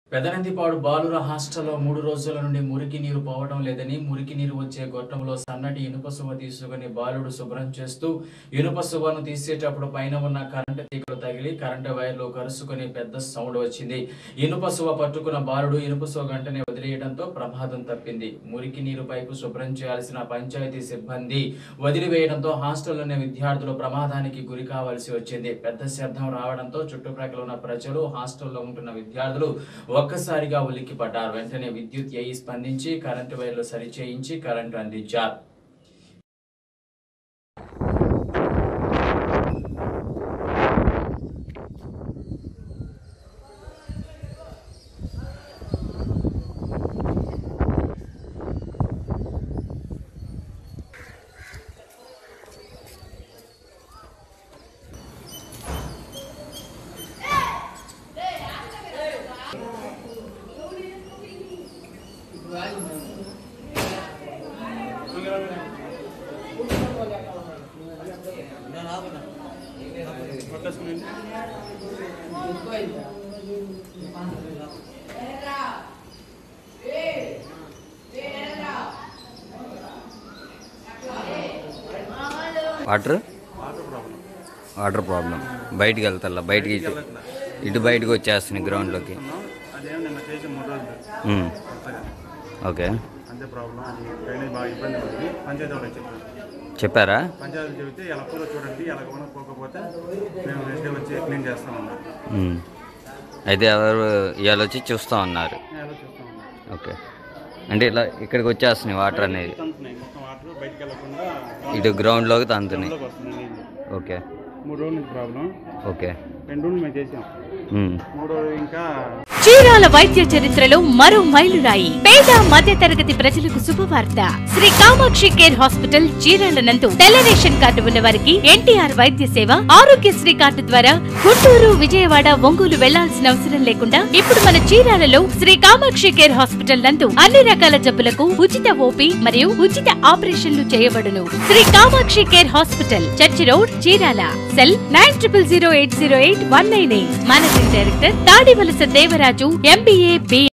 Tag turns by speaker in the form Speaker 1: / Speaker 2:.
Speaker 1: పెదనందిపాడు బాలుర హాస్టల్లో మూడు రోజుల నుండి మురికి నీరు పోవడం లేదని మురికి నీరు వచ్చే గొట్టంలో సన్నటి ఇనుప సువ తీసుకుని బాలుడు శుభ్రం చేస్తూ ఇనుప సువను తీసేటప్పుడు పైన ఉన్న కరెంటు తీగలు తగిలి కరెంటు వైర్లు కరుసుకుని పెద్ద సౌండ్ వచ్చింది ఇనుప సువ పట్టుకున్న బాలుడు ఇనుప సువ గంటనే వదిలేయడంతో ప్రమాదం తప్పింది మురికి నీరు పైపు శుభ్రం చేయాల్సిన పంచాయతీ సిబ్బంది వదిలివేయడంతో హాస్టల్లోని విద్యార్థులు ప్రమాదానికి గురి కావాల్సి వచ్చింది పెద్ద శబ్దం రావడంతో చుట్టుప్రక్కల ఉన్న ప్రజలు హాస్టల్లో ఉంటున్న విద్యార్థులు ఒక్కసారిగా ఉలిక్కి పడ్డారు వెంటనే విద్యుత్ ఏఈ స్పందించి కరెంటు వైర్లు సరిచేయించి కరెంటు అందించారు
Speaker 2: వాటర్ వాటర్ ప్రాబ్లం బయటికి వెళ్తా బయటికి ఇటు ఇటు బయటకు వచ్చేస్తున్నాయి గ్రౌండ్లోకి
Speaker 3: అదేం నిన్న చేసి మూడు రోజులు
Speaker 2: ఉమ్,
Speaker 3: కొత్తగా
Speaker 2: ఓకే
Speaker 3: అంతే ప్రాబ్లం అది డ్రైనేజ్ బాగా ఇబ్బంది పడింది పంచాయతీ వాళ్ళకి చెప్పాను
Speaker 2: చెప్పారా
Speaker 3: పంచాయతీ చెబితే ఎలా కూర చూడండి ఎలా కూడా పోకపోతే మేము నెక్స్ట్ డే వచ్చి క్లీన్ చేస్తామన్నారు
Speaker 2: ఉమ్. అయితే ఎవరు ఇవాళ వచ్చి చూస్తా ఉన్నారు
Speaker 3: ఎలా చూస్తామన్నారు
Speaker 2: ఓకే అంటే ఇలా ఇక్కడికి వచ్చేస్తున్నాయి వాటర్ అనేది
Speaker 3: తంతున్నాయి మొత్తం వాటర్ బయటికి వెళ్ళకుండా
Speaker 2: ఇటు గ్రౌండ్లోకి తంతున్నాయి
Speaker 3: లోకి వస్తుంది నీళ్ళు
Speaker 2: ఓకే
Speaker 3: మూడు రోజుల నుంచి ప్రాబ్లం
Speaker 2: ఓకే
Speaker 3: రెండు రోజులు మేము చేసాం
Speaker 2: ఉమ్,
Speaker 3: మూడు రోజులు ఇంకా
Speaker 4: చీరాల వైద్య చరిత్రలో మరో మైలురాయి పేద మధ్య తరగతి ప్రజలకు శుభవార్త శ్రీ కామాక్షి కేర్ హాస్పిటల్ చీరాల నందు తెల్ల రేషన్ కార్డు ఉన్న వారికి ఎన్టీఆర్ వైద్య సేవ ఆరోగ్యశ్రీ కార్డు ద్వారా గుంటూరు విజయవాడ ఒంగోలు వెళ్లాల్సిన అవసరం లేకుండా ఇప్పుడు మన చీరాలలో శ్రీ కామాక్షి కేర్ హాస్పిటల్ నందు అన్ని రకాల జబ్బులకు ఉచిత ఓపీ మరియు ఉచిత ఆపరేషన్లు చేయబడును Shri Kamakshi care hospital church road Chirala cell nine triple zero eight zero eight one nine eight managing director Tadivalasa Devaraju MBA B